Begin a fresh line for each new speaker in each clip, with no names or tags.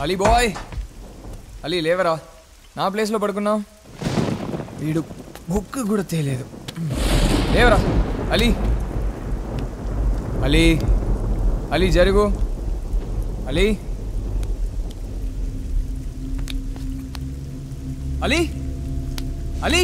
Ali bye Ali లేవరా నా ప్లేస్లో పడుకున్నావు వీడు బుక్ కూడా తేలేదు లేవరా అలీ అలీ అలీ జరుగు అలీ అలీ అలీ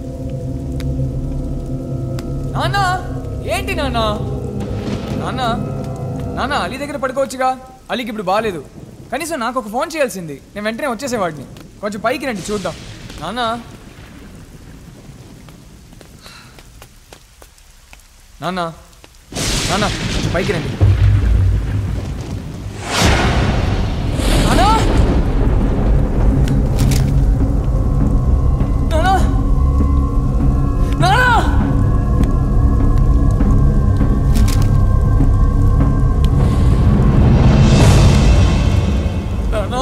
నాన్న ఏంటి నాన్న నాన్న నాన్న అలీ దగ్గర పడుకోవచ్చుగా అలీకి ఇప్పుడు బాగాలేదు కనీసం నాకు ఒక ఫోన్ చేయాల్సింది నేను వెంటనే వచ్చేసేవాడిని కొంచెం పైకి రండి చూద్దాం నాన్న నాన్న నాన్న కొంచెం పైకి రండి నాన్న నాన్న నాన్న నాన్న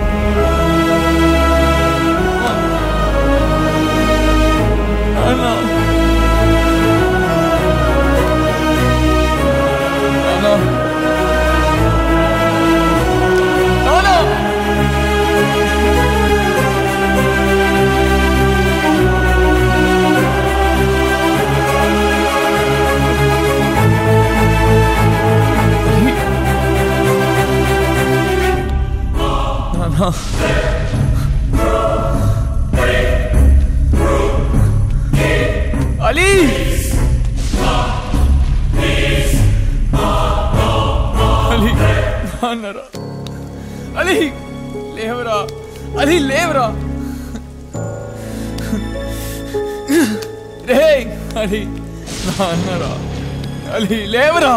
నాన్న నాన్న నాన్న నాన్న అలీ అలీ నాన్నరా అలీ లేవరా అలీ లేవరా రే అలీ నాన్నరా అలీ లేవరా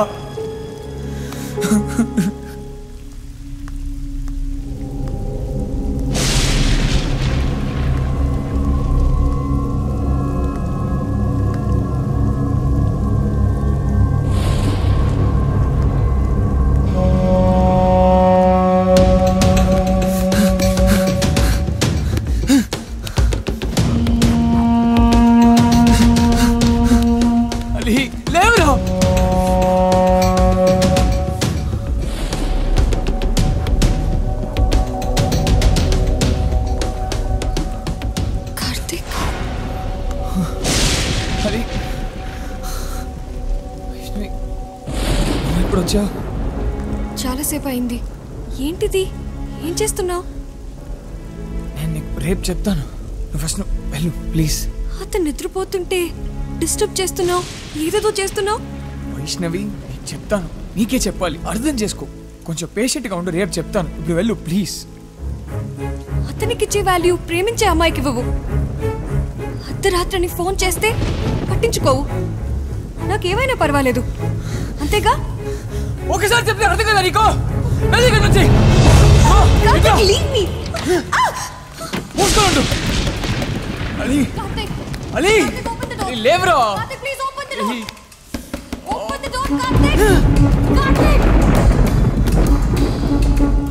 అలీ లేవరా
కార్తీక్
అలీ వైష్ణవి నువ్వు ఎప్పుడు వచ్చావు
చాలాసేపు అయింది ఏంటిది ఏం చేస్తున్నావు
నేను నీకు రేపు చెప్తాను నువ్వు ఫస్ట్ నువ్వు వెళ్ళు ప్లీజ్
అతను నిద్రపోతుంటే డిస్టర్బ్ చేస్తున్నావు ఏదేదో చేస్తున్నావు
వైష్ణవి నీకు చెప్తాను నీకే చెప్పాలి అర్థం చేసుకో కొంచెం పేషెంట్గా ఉండు రేపు చెప్తాను ఇప్పుడు వెళ్ళు ప్లీజ్
అతనికిచ్చే వాల్యూ ప్రేమించే అమ్మాయికి ఇవ్వవు అర్ధరాత్రిని ఫోన్ చేస్తే పట్టించుకోవు నాకేమైనా పర్వాలేదు అంతేగా
ఒకసారి చెప్తే అర్థం కదా నీకో వెళ్ళి ఇక్కడి నుంచి
కార్తీక్ leave me.
మూసుకొని ఉండు Ali
Karthik,
Ali
Karthik, open the door.
Ali, లేవురా
Karthik, please open the door.
Ali,
Open the door, Karthik. Karthik.